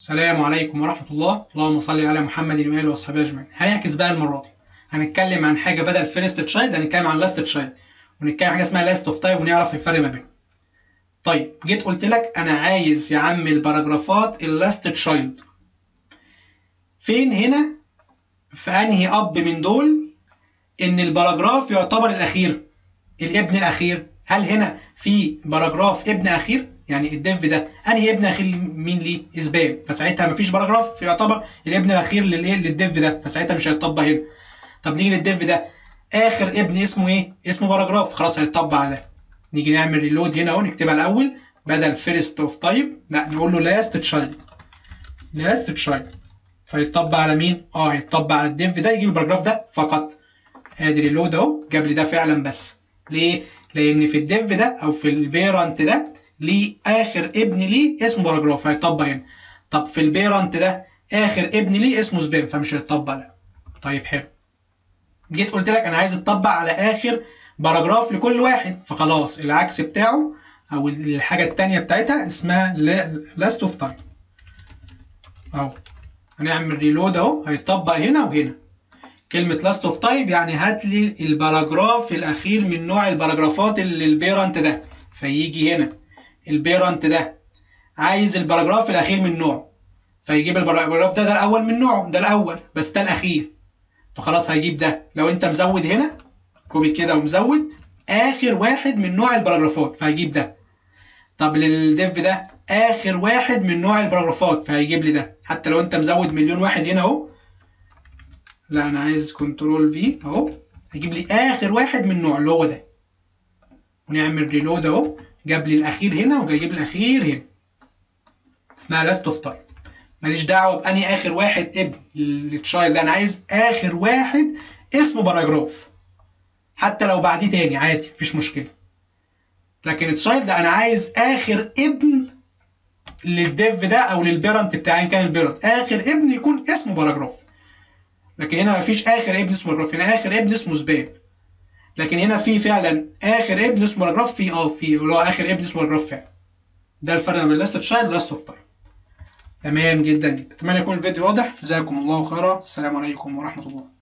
السلام عليكم ورحمة الله اللهم صل على محمد وآله وأصحابه أجمعين هنعكس بقى المرة دي هنتكلم عن حاجة بدل فيرست تشايلد هنتكلم عن لاست تشايلد ونتكلم عن حاجة اسمها لاست اوف تايب ونعرف الفرق ما بينهم طيب جيت قلت لك أنا عايز يا عم الباراجرافات اللاست تشايلد فين هنا في أنهي أب من دول إن الباراجراف يعتبر الأخير الابن الأخير هل هنا في باراجراف ابن أخير يعني الديف ده انهي ابن اخير مين ليه اسبان فساعتها مفيش باراجراف يعتبر الابن الاخير للايه للديف ده فساعتها مش هيتطبق هنا طب نيجي للديف ده اخر ابن اسمه ايه اسمه باراجراف خلاص هيتطبق على ده نيجي نعمل ريلود هنا اهو نكتبها الاول بدل فيرست اوف تايب لا نقول له لاست تشايلد لاست تشايلد فيتطبق على مين اه هيتطبق على الديف ده يجيب الباراجراف ده فقط ادي ريلود اهو جاب لي ده فعلا بس ليه لان في الديف ده او في البيرنت ده ليه اخر ابن ليه اسمه باراجراف هيطبق هنا طب في البيرنت ده اخر ابن ليه اسمه سبان فمش هيطبق لا طيب حلو جيت قلت لك انا عايز اطبق على اخر باراجراف لكل واحد فخلاص العكس بتاعه او الحاجه الثانيه بتاعتها اسمها لاست اوف تايم اهو هنعمل ريلود اهو هيطبق هنا وهنا كلمة لاست اوف تايب يعني هات لي الباراجراف الأخير من نوع الباراجرافات اللي البيرنت ده فيجي هنا البيرنت ده عايز الباراجراف الاخير من نوعه فيجيب الباراجراف ده ده الاول من نوعه ده الاول بس ده الاخير فخلاص هيجيب ده لو انت مزود هنا كوبي كده ومزود اخر واحد من نوع الباراجرافات فهيجيب ده طب للديف ده اخر واحد من نوع الباراجرافات فهيجيب لي ده حتى لو انت مزود مليون واحد هنا اهو لا انا عايز كنترول في اهو هيجيب لي اخر واحد من نوع اللي هو ده ونعمل ريلود اهو جاب لي الاخير هنا وجايب لي الاخير هنا اسمها لاست اوف تايم ماليش دعوه باني اخر واحد ابن للتشايلد انا عايز اخر واحد اسمه باراجراف حتى لو بعديه تاني عادي مفيش مشكله لكن التشايلد انا عايز اخر ابن للديف ده او للبيرنت بتاعي كان البيرنت اخر ابن يكون اسمه باراجراف لكن هنا مفيش اخر ابن اسمه باراجراف هنا اخر ابن اسمه سبان لكن هنا في فعلا اخر ابن اسمه باراجراف في اه في اللي هو اخر ابن اسمه باراجراف فعلا ده الفرق بين لاست تشايلد ولاست اوف تايم تمام جدا جدا اتمنى يكون الفيديو واضح جزاكم الله خيرا السلام عليكم ورحمه الله